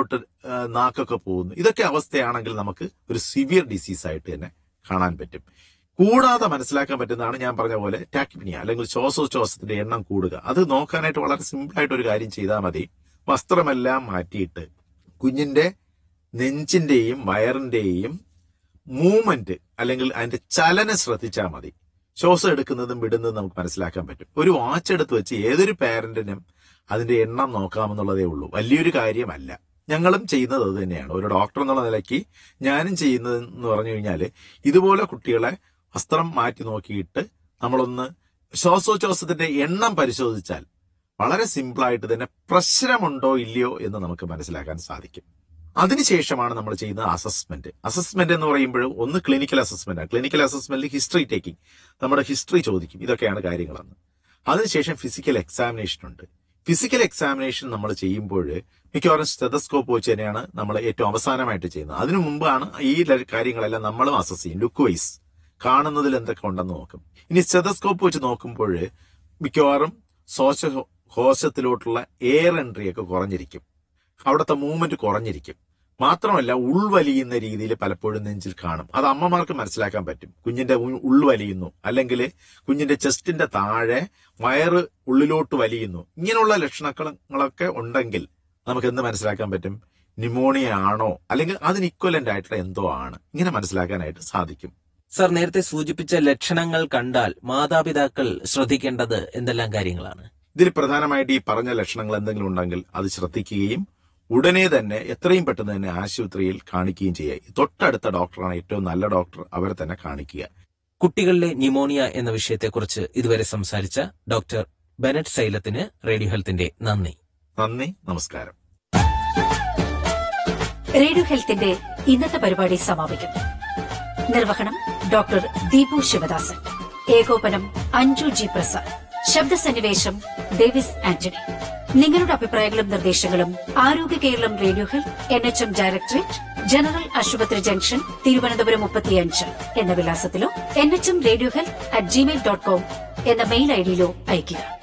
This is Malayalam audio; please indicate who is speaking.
Speaker 1: ഉള്ളിലോട്ട് ആ, നാക്കൊക്കെ പോകുന്നു ഇതൊക്കെ അവസ്ഥയാണെങ്കിൽ നമുക്ക് ഒരു സിവിയർ ഡിസീസ് ആയിട്ട് തന്നെ കാണാൻ പറ്റും കൂടാതെ മനസ്സിലാക്കാൻ പറ്റുന്നതാണ് ഞാൻ പറഞ്ഞ പോലെ ടാക്മിനിയ അല്ലെങ്കിൽ ശ്വാസോച്ഛ്വാസത്തിന്റെ എണ്ണം കൂടുക അത് നോക്കാനായിട്ട് വളരെ സിമ്പിൾ ആയിട്ട് ഒരു കാര്യം ചെയ്താൽ മതി വസ്ത്രമെല്ലാം മാറ്റിയിട്ട് കുഞ്ഞിന്റെ നെഞ്ചിന്റെയും വയറിന്റെയും മൂവ്മെന്റ് അല്ലെങ്കിൽ അതിന്റെ ചലനം ശ്രദ്ധിച്ചാൽ മതി ശ്വാസം എടുക്കുന്നതും വിടുന്നതും നമുക്ക് മനസ്സിലാക്കാൻ പറ്റും ഒരു വാച്ച് എടുത്ത് വെച്ച് ഏതൊരു പാരന്റിനും അതിന്റെ എണ്ണം നോക്കാമെന്നുള്ളതേ ഉള്ളൂ വലിയൊരു കാര്യമല്ല ഞങ്ങളും ചെയ്യുന്നത് അത് തന്നെയാണ് ഒരു ഡോക്ടർ എന്നുള്ള നിലയ്ക്ക് ഞാനും ചെയ്യുന്നത് എന്ന് പറഞ്ഞു കഴിഞ്ഞാൽ ഇതുപോലെ കുട്ടികളെ വസ്ത്രം മാറ്റി നോക്കിയിട്ട് നമ്മളൊന്ന് ശ്വാസോച്ഛ്വാസത്തിന്റെ എണ്ണം പരിശോധിച്ചാൽ വളരെ സിമ്പിളായിട്ട് തന്നെ പ്രശ്നമുണ്ടോ ഇല്ലയോ എന്ന് നമുക്ക് മനസ്സിലാക്കാൻ സാധിക്കും അതിനുശേഷമാണ് നമ്മൾ ചെയ്യുന്ന അസസ്മെന്റ് അസസ്മെന്റ് എന്ന് പറയുമ്പോൾ ഒന്ന് ക്ലിനിക്കൽ അസസ്മെന്റ് ആണ് ക്ലിനിക്കൽ അസസ്മെന്റിൽ ഹിസ്റ്ററി ടേക്കിംഗ് നമ്മുടെ ഹിസ്റ്ററി ചോദിക്കും ഇതൊക്കെയാണ് കാര്യങ്ങളെന്ന് അതിനുശേഷം ഫിസിക്കൽ എക്സാമിനേഷൻ ഉണ്ട് ഫിസിക്കൽ എക്സാമിനേഷൻ നമ്മൾ ചെയ്യുമ്പോൾ മിക്കവാറും സ്റ്റെതസ്കോപ്പ് വെച്ച് തന്നെയാണ് നമ്മൾ ഏറ്റവും അവസാനമായിട്ട് ചെയ്യുന്നത് അതിനു മുമ്പാണ് ഈ ല- കാര്യങ്ങളെല്ലാം നമ്മളും അസസ് ചെയ്യും ലുക്ക് വൈസ് കാണുന്നതിൽ എന്തൊക്കെ ഉണ്ടെന്ന് നോക്കും ഇനി സ്റ്റെതസ്കോപ്പ് വെച്ച് നോക്കുമ്പോൾ മിക്കവാറും ശ്വാസ കോശത്തിലോട്ടുള്ള എയർ എൻട്രി ഒക്കെ കുറഞ്ഞിരിക്കും അവിടുത്തെ മൂവ്മെന്റ് കുറഞ്ഞിരിക്കും മാത്രമല്ല ഉൾവലിയുന്ന രീതിയിൽ പലപ്പോഴും നെഞ്ചിൽ കാണും അത് അമ്മമാർക്ക് മനസ്സിലാക്കാൻ പറ്റും കുഞ്ഞിന്റെ ഉ- ഉൾവലിയുന്നു അല്ലെങ്കിൽ കുഞ്ഞിന്റെ ചെസ്റ്റിന്റെ താഴെ വയറ് ഉള്ളിലോട്ട് വലിയുന്നു ഇങ്ങനെയുള്ള ലക്ഷണങ്ങളൊക്കെ ഉണ്ടെങ്കിൽ നമുക്ക് എന്ത് മനസ്സിലാക്കാൻ പറ്റും ന്യൂമോണിയ ആണോ അല്ലെങ്കിൽ അതിന് ഇക്വലന്റ് ആയിട്ടുള്ള എന്തോ ആണ് ഇങ്ങനെ മനസ്സിലാക്കാനായിട്ട് സാധിക്കും
Speaker 2: സർ നേരത്തെ സൂചിപ്പിച്ച ലക്ഷണങ്ങൾ കണ്ടാൽ മാതാപിതാക്കൾ ശ്രദ്ധിക്കേണ്ടത് എന്തെല്ലാം കാര്യങ്ങളാണ്
Speaker 1: ഇതിൽ പ്രധാനമായിട്ട് ഈ പറഞ്ഞ ലക്ഷണങ്ങൾ എന്തെങ്കിലും ഉണ്ടെങ്കിൽ അത് ശ്രദ്ധിക്കുകയും ഉടനെ തന്നെ എത്രയും പെട്ടെന്ന് തന്നെ ആശുപത്രിയിൽ കാണിക്കുകയും ചെയ്യുക തൊട്ടടുത്ത ഡോക്ടറാണ് ഏറ്റവും നല്ല ഡോക്ടർ അവരെ തന്നെ കാണിക്കുക
Speaker 2: കുട്ടികളിലെ ന്യൂമോണിയ എന്ന വിഷയത്തെക്കുറിച്ച് ഇതുവരെ സംസാരിച്ച ഡോക്ടർ ബെനറ്റ് സൈലത്തിന് റേഡിയോ ഹെൽത്തിന്റെ നന്ദി
Speaker 1: നന്ദി നമസ്കാരം
Speaker 3: റേഡിയോ ഹെൽത്തിന്റെ ഇന്നത്തെ പരിപാടി സമാപിക്കുന്നു നിർവഹണം ഡോക്ടർ ദീപു ശിവദാസൻ ഏകോപനം അഞ്ജു ജി പ്രസാദ് ശബ്ദസന്നിവേശം ഡേവിസ് ആന്റണി നിങ്ങളുടെ അഭിപ്രായങ്ങളും നിർദ്ദേശങ്ങളും ആരോഗ്യ Keralam radio health N H M directorate general ആശുപത്രി ജംഗ്ഷൻ തിരുവനന്തപുരം മുപ്പത്തിയഞ്ച് എന്ന വിലാസത്തിലോ N H M radio health at Gmail dot com എന്ന മെയിൽ ഐഡിയിലോ അയയ്ക്കുക